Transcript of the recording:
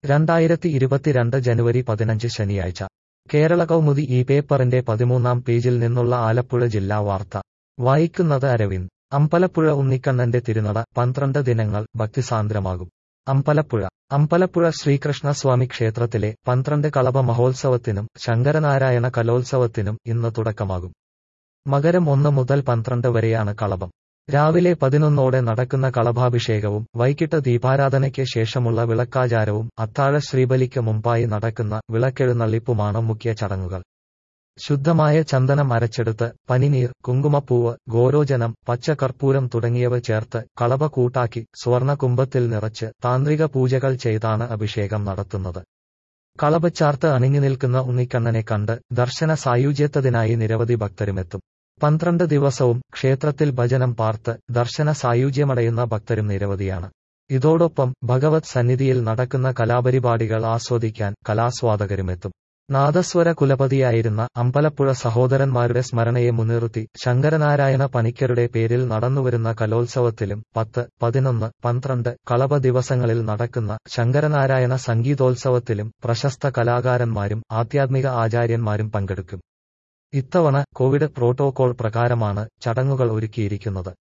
രണ്ടായിരത്തി ഇരുപത്തിരണ്ട് ജനുവരി പതിനഞ്ച് ശനിയാഴ്ച കേരള കൗമുദി ഈ പേപ്പറിന്റെ പതിമൂന്നാം പേജിൽ നിന്നുള്ള ആലപ്പുഴ ജില്ലാ വാർത്ത വായിക്കുന്നത് അരവിന്ദ് അമ്പലപ്പുഴ ഉണ്ണിക്കണ്ണന്റെ തിരുനട പന്ത്രണ്ട് ദിനങ്ങൾ ഭക്തിസാന്ദ്രമാകും അമ്പലപ്പുഴ അമ്പലപ്പുഴ ശ്രീകൃഷ്ണസ്വാമി ക്ഷേത്രത്തിലെ പന്ത്രണ്ട് കളഭ മഹോത്സവത്തിനും ശങ്കരനാരായണ കലോത്സവത്തിനും ഇന്ന് തുടക്കമാകും മകരം ഒന്ന് മുതൽ പന്ത്രണ്ട് വരെയാണ് കളഭം രാവിലെ പതിനൊന്നോടെ നടക്കുന്ന കളഭാഭിഷേകവും വൈകിട്ട് ദീപാരാധനയ്ക്ക് ശേഷമുള്ള വിളക്കാചാരവും അത്താഴ ശ്രീബലിക്ക് മുമ്പായി നടക്കുന്ന വിളക്കെഴുന്നള്ളിപ്പുമാണ് മുഖ്യ ചടങ്ങുകൾ ശുദ്ധമായ ചന്ദനം അരച്ചെടുത്ത് പനിനീർ കുങ്കുമപ്പൂവ് ഗോരോചനം പച്ചകർപ്പൂരം തുടങ്ങിയവ ചേർത്ത് കളഭ കൂട്ടാക്കി സ്വർണ്ണ കുംഭത്തിൽ നിറച്ച് താന്ത്രിക പൂജകൾ ചെയ്താണ് അഭിഷേകം നടത്തുന്നത് കളഭച്ചാർത്ത് അണിഞ്ഞു നിൽക്കുന്ന ഉണ്ണിക്കണ്ണനെ കണ്ട് ദർശന സായുജ്യത്തതിനായി നിരവധി ഭക്തരുമെത്തും പന്ത്രണ്ട് ദിവസവും ക്ഷേത്രത്തിൽ ഭജനം പാർത്ത് ദർശന സായുജ്യമടയുന്ന ഭക്തരും നിരവധിയാണ് ഇതോടൊപ്പം ഭഗവത് സന്നിധിയിൽ നടക്കുന്ന കലാപരിപാടികൾ ആസ്വദിക്കാൻ കലാസ്വാദകരുമെത്തും നാദസ്വര കുലപതിയായിരുന്ന അമ്പലപ്പുഴ സഹോദരന്മാരുടെ സ്മരണയെ മുൻനിർത്തി ശങ്കരനാരായണ പണിക്കരുടെ പേരിൽ നടന്നുവരുന്ന കലോത്സവത്തിലും പത്ത് പതിനൊന്ന് പന്ത്രണ്ട് കളഭ ദിവസങ്ങളിൽ നടക്കുന്ന ശങ്കരനാരായണ സംഗീതോത്സവത്തിലും പ്രശസ്ത കലാകാരന്മാരും ആധ്യാത്മിക ആചാര്യന്മാരും പങ്കെടുക്കും ഇത്തവണ കോവിഡ് പ്രോട്ടോകോൾ പ്രകാരമാണ് ചടങ്ങുകൾ ഒരുക്കിയിരിക്കുന്നത്